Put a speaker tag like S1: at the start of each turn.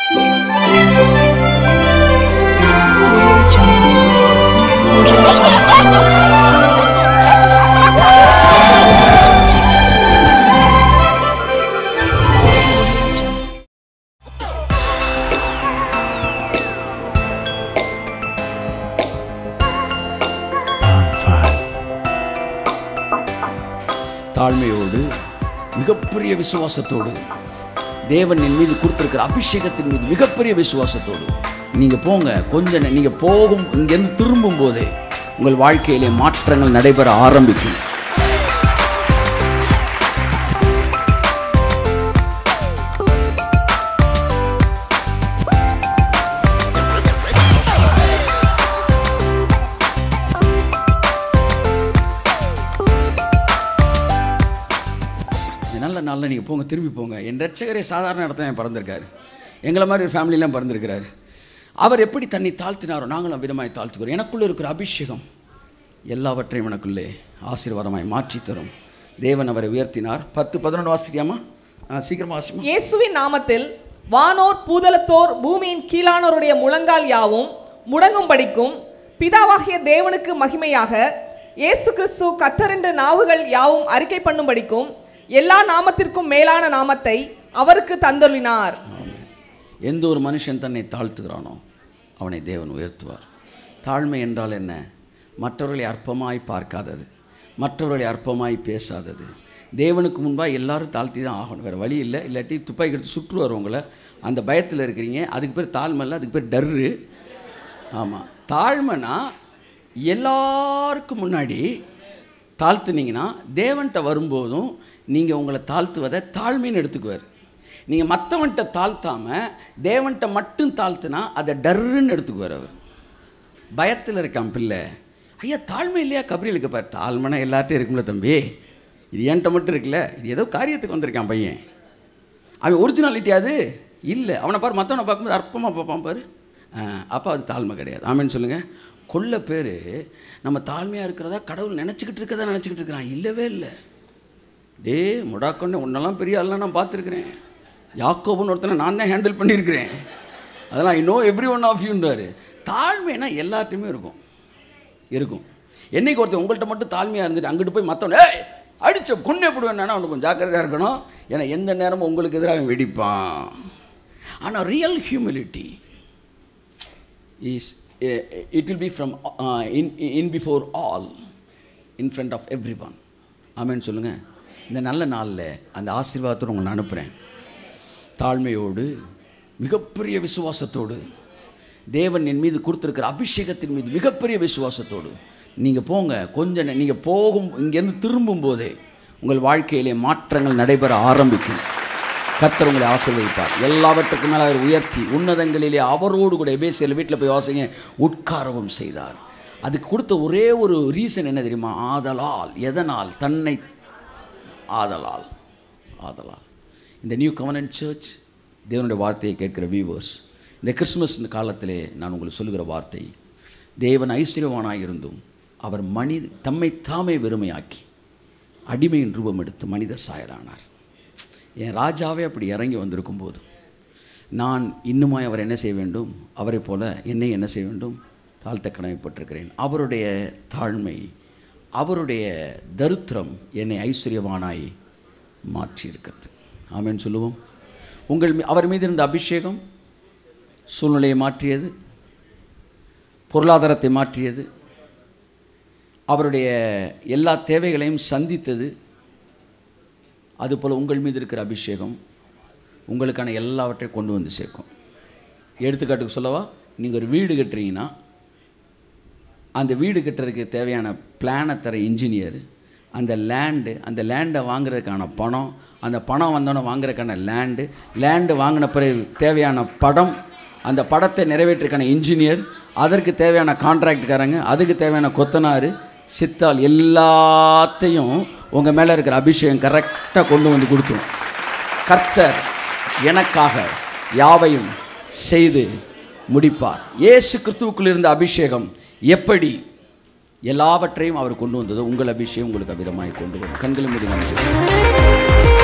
S1: தாழ்மையோடு மிகப்பெரிய விசுவாசத்தோடு தேவன் என் மீது கொடுத்திருக்கிற அபிஷேகத்தின் மீது மிகப்பெரிய விசுவாசத்தோடு நீங்கள் போங்க கொஞ்சம் நே- நீங்க போகும் இங்கேருந்து திரும்பும் போதே உங்கள் வாழ்க்கையிலே மாற்றங்கள் நடைபெற ஆரம்பிக்கும் இந்த நல்ல நாளில் நீங்கள் போங்க திரும்பி போங்க என் ரட்சகரே சாதாரண இடத்துல பிறந்திருக்காரு எங்களை மாதிரி ஒரு ஃபேமிலிலாம் பிறந்திருக்கிறாரு அவர் எப்படி தன்னை தாழ்த்தினாரோ நாங்களும் விதமாய் தாழ்த்துக்கிறோம் எனக்குள்ளே இருக்கிற அபிஷேகம் எல்லாவற்றையும் எனக்குள்ளே ஆசீர்வாதமாய் மாற்றி தரும் தேவன் அவரை உயர்த்தினார் பத்து பதினொன்று வாசிக்கியாமா சீக்கிரமா வாசிமா
S2: இயேசுவின் நாமத்தில் வானோர் பூதலத்தோர் பூமியின் கீழானோருடைய முழங்கால் யாவும் முடங்கும்படிக்கும் பிதாவாகிய தேவனுக்கு மகிமையாக இயேசு கிறிஸ்து கத்தரென்ற நாவுகள் யாவும் அறிக்கை பண்ணும்படிக்கும் எல்லா நாமத்திற்கும் மேலான நாமத்தை அவருக்கு தந்தருளினார்
S1: எந்த ஒரு மனுஷன் தன்னை தாழ்த்துகிறானோ அவனை தேவன் உயர்த்துவார் தாழ்மை என்றால் என்ன மற்றவர்களை அற்பமாய் பார்க்காதது மற்றவர்களை அற்பமாய் பேசாதது தேவனுக்கு முன்பாக எல்லாரும் தாழ்த்தி தான் ஆகணும் வேறு வழி இல்லை இல்லாட்டி துப்பாக்கி எடுத்து சுற்றுவார் உங்களை அந்த பயத்தில் இருக்கிறீங்க அதுக்கு பேர் தாழ்மை இல்லை அதுக்கு பேர் டர்ரு ஆமாம் தாழ்மைனா எல்லாருக்கும் முன்னாடி தாழ்த்துனீங்கன்னா தேவன்கிட்ட வரும்போதும் நீங்கள் உங்களை தாழ்த்துவதை தாழ்மைன்னு எடுத்துக்குவார் நீங்கள் மற்றவன்கிட்ட தாழ்த்தாமல் தேவன்கிட்ட மட்டும் தாழ்த்துனா அதை டர்ருன்னு எடுத்துக்குவார் அவர் பயத்தில் இருக்கான் பிள்ளை ஐயா தாழ்மை இல்லையா கபரியில் பார் தாழ்மைனா எல்லார்ட்டையும் இருக்கும்ல தம்பி இது என்கிட்ட மட்டும் இருக்குல்ல இது ஏதோ காரியத்துக்கு வந்திருக்கான் பையன் அவன் ஒரிஜினாலிட்டி அது இல்லை அவனை பாரு மற்றவனை பார்க்கும்போது அற்பமாக பார்ப்பான் பாரு அப்போ அது தாழ்மை கிடையாது ஆமேன்னு சொல்லுங்கள் கொல்ல பேர் நம்ம தாழ்மையாக இருக்கிறதா கடவுள் நினச்சிக்கிட்டு இருக்கதா நினச்சிக்கிட்டு இருக்கிறான் இல்லவே இல்லை டே முடாக்கொண்டு உன்னெல்லாம் பெரிய ஆள்லாம் நான் பார்த்துருக்குறேன் யாக்கோபுன்னு ஒருத்தனை நான் தான் ஹேண்டில் பண்ணியிருக்கிறேன் அதெல்லாம் I know every one of யூன்றாரு தாழ்மைனா எல்லார்ட்டையுமே இருக்கும் இருக்கும் என்னைக்கு ஒருத்தன் உங்கள்கிட்ட மட்டும் தாழ்மையாக இருந்துட்டு அங்கிட்டு போய் மற்றவன் ஏய் அடிச்ச கொன்னே போடுவேன்னா அவனுக்கு கொஞ்சம் ஜாக்கிரதையாக இருக்கணும் ஏன்னா எந்த நேரமும் உங்களுக்கு எதிராக அவன் வெடிப்பான் ஆனால் real humility is it will be from in in before all in front of every one ஆமேன்னு சொல்லுங்கள் இந்த நல்ல நாளில் அந்த ஆசீர்வாதத்தோடு உங்களை அனுப்புகிறேன் தாழ்மையோடு மிகப்பெரிய விசுவாசத்தோடு தேவன் என் மீது கொடுத்துருக்கிற அபிஷேகத்தின் மீது மிகப்பெரிய விசுவாசத்தோடு நீங்கள் போங்க கொஞ்சம் நீங்கள் போகும் இங்கேருந்து திரும்பும் போதே உங்கள் வாழ்க்கையிலே மாற்றங்கள் நடைபெற ஆரம்பிக்கும் கர்த்தர் உங்களை ஆசீர்வதிப்பார் எல்லாவற்றுக்கும் மேலே அவர் உயர்த்தி உன்னதங்களிலே அவரோடு கூட எபேசியல் வீட்டில் போய் வாசிங்க உட்காரவும் செய்தார் அதுக்கு கொடுத்த ஒரே ஒரு ரீசன் என்ன தெரியுமா ஆதலால் எதனால் தன்னை ஆதலால் ஆதலால் இந்த நியூ கவர்னன்ட் சர்ச் தேவனுடைய வார்த்தையை கேட்கிற வியூவர்ஸ் இந்த கிறிஸ்மஸ் காலத்திலே நான் உங்களுக்கு சொல்லுகிற வார்த்தை தேவன் ஐஸ்வர்யவானாக இருந்தும் அவர் மனி தம்மை தாமே வெறுமையாக்கி அடிமையின் ரூபம் எடுத்து மனித சாயலானார் என் ராஜாவே அப்படி இறங்கி வந்திருக்கும் போது நான் இன்னுமாய் அவர் என்ன செய்ய வேண்டும் அவரை போல என்னை என்ன செய்ய வேண்டும் தாழ்த்த கடமைப்பட்டிருக்கிறேன் அவருடைய தாழ்மை அவருடைய தரித்திரம் என்னை ஐஸ்வர்யவானாய் மாற்றியிருக்கிறது ஆமென்னு சொல்லுவோம் உங்கள் மீ- அவர் மீது இருந்த அபிஷேகம் சூழ்நிலையை மாற்றியது பொருளாதாரத்தை மாற்றியது அவருடைய எல்லா தேவைகளையும் சந்தித்தது அதுபோல் உங்கள் மீது இருக்கிற அபிஷேகம் உங்களுக்கான எல்லாவற்றையும் கொண்டு வந்து சேர்க்கும் எடுத்துக்காட்டுக்கு சொல்லவா நீங்கள் ஒரு வீடு கட்டுறீங்கன்னா அந்த வீடு கட்டுறதுக்கு தேவையான பிளானை தர இன்ஜினியர் அந்த லேண்டு அந்த லேண்டை வாங்குறதுக்கான பணம் அந்த பணம் வந்தோன்னே வாங்குறதுக்கான லேண்டு லேண்டு வாங்கின பிறகு தேவையான படம் அந்த படத்தை நிறைவேற்றுக்கான இன்ஜினியர் அதற்கு தேவையான கான்ட்ராக்டுக்காரங்க அதுக்கு தேவையான கொத்தனார் சித்தால் எல்லாத்தையும் உங்கள் மேலே இருக்கிற அபிஷேகம் கரெக்டாக கொண்டு வந்து கொடுத்துரும் கர்த்தர் எனக்காக யாவையும் செய்து முடிப்பார் இயேசு கிறிஸ்துவுக்குள் இருந்த அபிஷேகம் எப்படி எல்லாவற்றையும் அவர் கொண்டு வந்ததோ உங்கள் அபிஷேகம் உங்களுக்கு அவிதமாய் கொண்டு வரும் கண்களை மூடி நன்றி